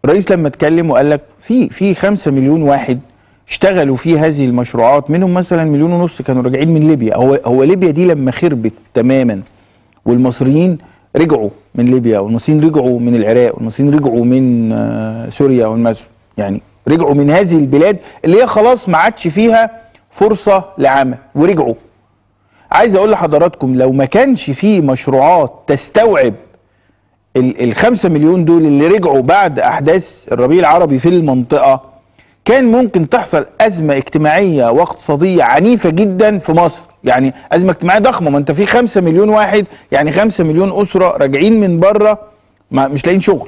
الرئيس لما اتكلم وقال لك في في 5 مليون واحد اشتغلوا في هذه المشروعات منهم مثلا مليون ونص كانوا راجعين من ليبيا هو هو ليبيا دي لما خربت تماما والمصريين رجعوا من ليبيا والمصريين رجعوا من العراق والمصريين رجعوا من آه، سوريا والمس يعني رجعوا من هذه البلاد اللي هي خلاص ما عادش فيها فرصه لعمل ورجعوا عايز اقول لحضراتكم لو ما كانش في مشروعات تستوعب ال- الخمسة مليون دول اللي رجعوا بعد احداث الربيع العربي في المنطقه كان ممكن تحصل ازمه اجتماعيه واقتصاديه عنيفه جدا في مصر يعني ازمه اجتماعيه ضخمه ما انت في خمسة مليون واحد يعني خمسة مليون اسره راجعين من بره ما- مش لاقيين شغل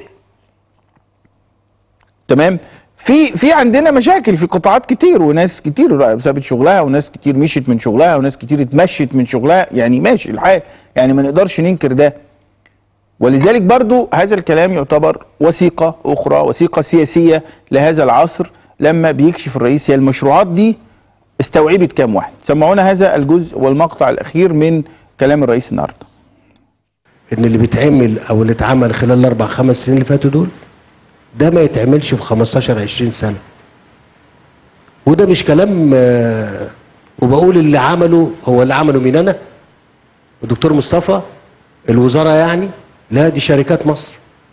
تمام في في عندنا مشاكل في قطاعات كتير وناس كتير سابت شغلها وناس كتير مشيت من شغلها وناس كتير اتمشت من شغلها يعني ماشي الحال يعني ما نقدرش ننكر ده ولذلك برضو هذا الكلام يعتبر وثيقة أخرى وثيقة سياسية لهذا العصر لما بيكشف الرئيس هي المشروعات دي استوعبت كام واحد سمعونا هذا الجزء والمقطع الأخير من كلام الرئيس النهارده ان اللي بيتعمل او اللي اتعمل خلال الاربع خمس سنين اللي فاتوا دول ده ما يتعملش في 15 20 سنه وده مش كلام آه، وبقول اللي عمله هو اللي عمله مين انا الدكتور مصطفى الوزاره يعني لا دي شركات مصر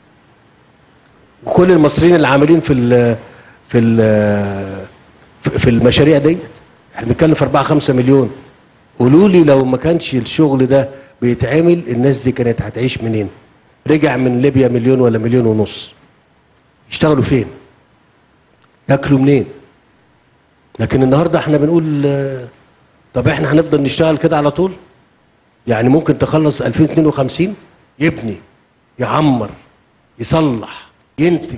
وكل المصريين اللي عاملين في ال في ال في المشاريع ديت احنا بنتكلم في 4 5 مليون قولوا لي لو ما كانش الشغل ده بيتعمل الناس دي كانت هتعيش منين رجع من ليبيا مليون ولا مليون ونص يشتغلوا فين ياكلوا منين لكن النهارده احنا بنقول آه، طب احنا هنفضل نشتغل كده على طول يعني ممكن تخلص 2052 يبني يعمر يصلح ينتج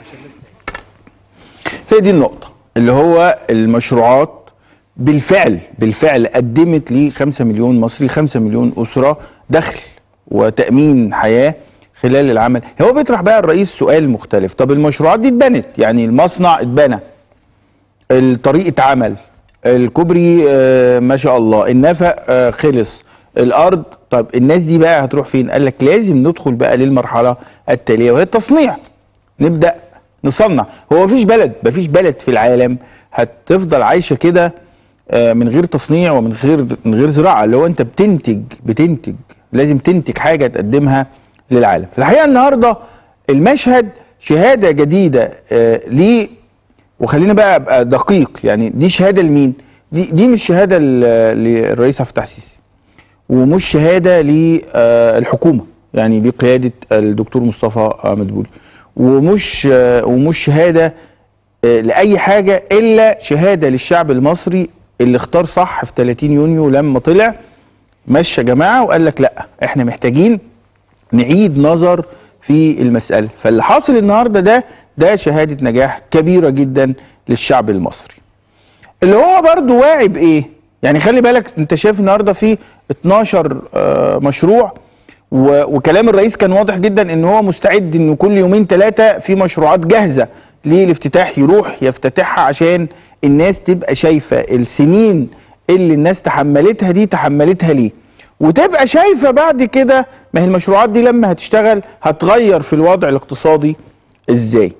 هي دي النقطة اللي هو المشروعات بالفعل بالفعل قدمت ل 5 مليون مصري 5 مليون أسرة دخل وتأمين حياة خلال العمل هو بيطرح بقى الرئيس سؤال مختلف طب المشروعات دي اتبنت يعني المصنع اتبنى الطريق اتعمل الكوبري آه ما شاء الله النفق آه خلص الارض طب الناس دي بقى هتروح فين قال لك لازم ندخل بقى للمرحله التاليه وهي التصنيع نبدا نصنع هو مفيش بلد مفيش بلد في العالم هتفضل عايشه كده آه، من غير تصنيع ومن غير من غير زراعه اللي هو انت بتنتج بتنتج لازم تنتج حاجه تقدمها للعالم في الحقيقه النهارده المشهد شهاده جديده آه، ليه وخلينا بقى ابقى دقيق يعني دي شهاده لمين دي دي مش شهاده ل- للرئيس عبد الفتاح السيسي ومش شهاده للحكومه يعني بقياده الدكتور مصطفى مدبولي ومش آه، ومش شهاده آه، لاي حاجه الا شهاده للشعب المصري اللي اختار صح في 30 يونيو لما طلع مشى جماعه وقال لك لا احنا محتاجين نعيد نظر في المسألة فاللي حاصل النهاردة ده ده شهادة نجاح كبيرة جدا للشعب المصري اللي هو برضو واعي بإيه يعني خلي بالك انت شايف النهاردة في 12 آه، مشروع و- وكلام الرئيس كان واضح جدا ان هو مستعد انه كل يومين ثلاثة في مشروعات جاهزة للافتتاح يروح يفتتحها عشان الناس تبقى شايفة السنين اللي الناس تحملتها دي تحملتها ليه وتبقى شايفه بعد كده ما هي المشروعات دي لما هتشتغل هتغير في الوضع الاقتصادي ازاي